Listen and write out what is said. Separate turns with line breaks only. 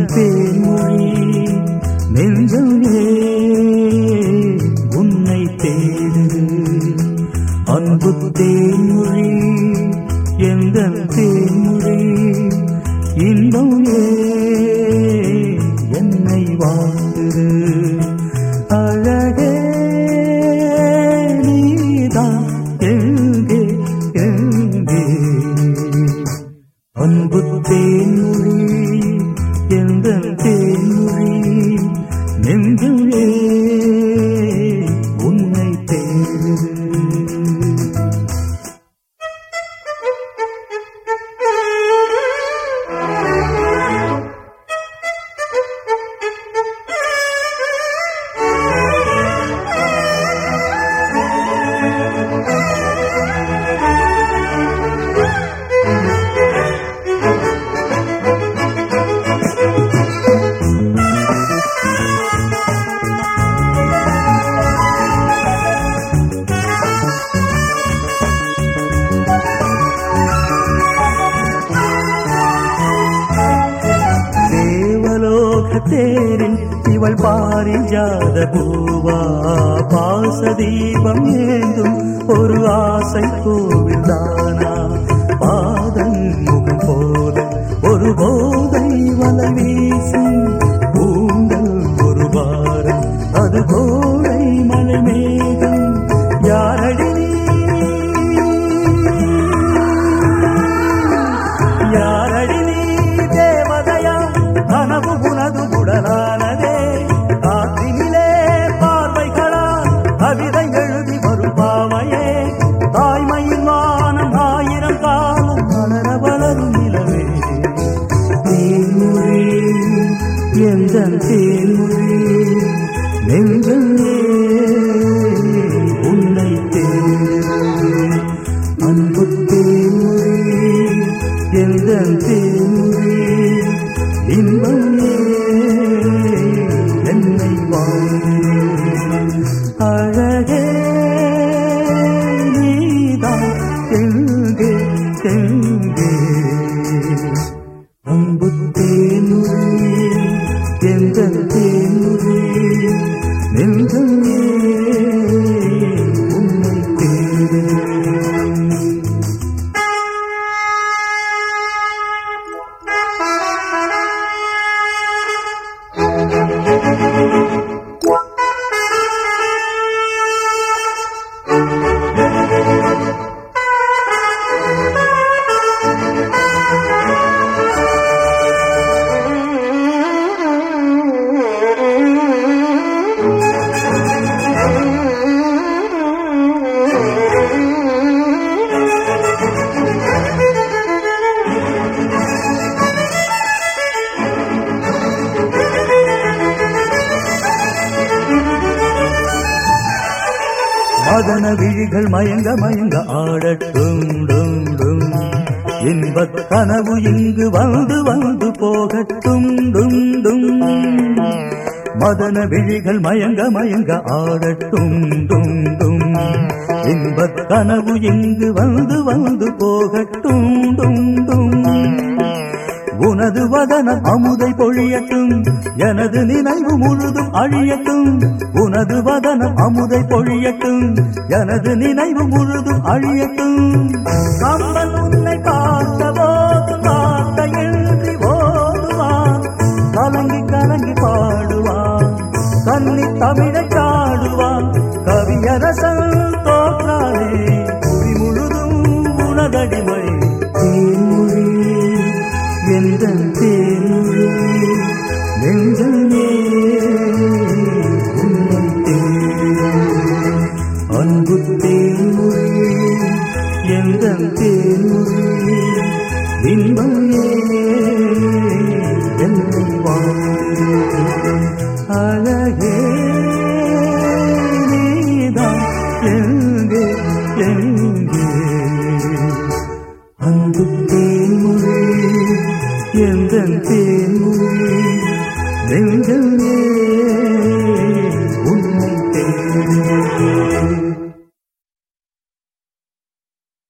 தேன்மொழி நெஞ்சமே உன்னை தேடுது அன்பு தேன்மொழி எந்த தேன்மொழி இன்பமே என்னை வாழ்த்துது அழகே நீதான் எங்கே எங்கே அன்பு தேன்மொழி எந்த தேன்மொழி நெஞ்சுமே உன்னை தேடுது தேவலோக தேரில் இவள் பாரிஜாத பூவா பாச தீபம் ஏந்தும் ஒரு ஆசை கோவில் தானா பாதம் முகம் போல ஒரு போதை வலை வீசும் பூண்டல் ஒரு வாரம் அது கோடை மழை மேகம் யாரடி யாரடி நீ தேவதையா கனவு உனது உடலானதே காற்றினிலே பார்வைகளா கவிதை எழுதி வரும் பாவையே தாய்மையின் வானம் ஆயிரம் காலம் வளர வளரும் நிலவே தேன்மொழி எந்த தேன்மொழி நெஞ்சமே உன்னை தேடுது அன்பு தேன்மொழி எந்த தேன்மொழி இன்பமே என்னை வாழ்ந்து அழகே நீதான் எங்கே எங்கே அன்பு தேன்மொழி எந்த தேன்மொழி நெஞ்சமே உன்னை தேடுது மதன விழிகள் மயங்க மயங்க ஆடட்டும் டும் டும் இன்பத் கனவு இங்கு வந்து வந்து போகட்டும் டும் டும் மதன விழிகள் மயங்க மயங்க ஆடட்டும் டும் டும் இன்பத் கனவு இங்கு வந்து வந்து போகட்டும் டும் டும் உனது வதனம் அமுதை பொழியட்டும் எனது நினைவு முழுதும் அழியட்டும் உனது வதனம் அமுதை பொழியட்டும் எனது நினைவு முழுதும் அழியட்டும் கம்பன் உன்னை பார்த்த போது வார்த்தையின்றி ஓடுவான் கலங்கி கலங்கி பாடுவான் கன்னி தமிழை காடுவான் கவியரசன் தோற்றானே புவி முழுதும் உனதடிமை தேன்மொழி எந்த தேன்மொழி நெஞ்சமே உன்னை தேடும் அன்பு தேன்மொழி எந்த தேன்மொழி இன்பமே என்னை வாழ்ந்து அழகே நீதான் எங்கே எங்கே அன்பு தேன்மொழி எந்த தேன்மொழி நெஞ்சம்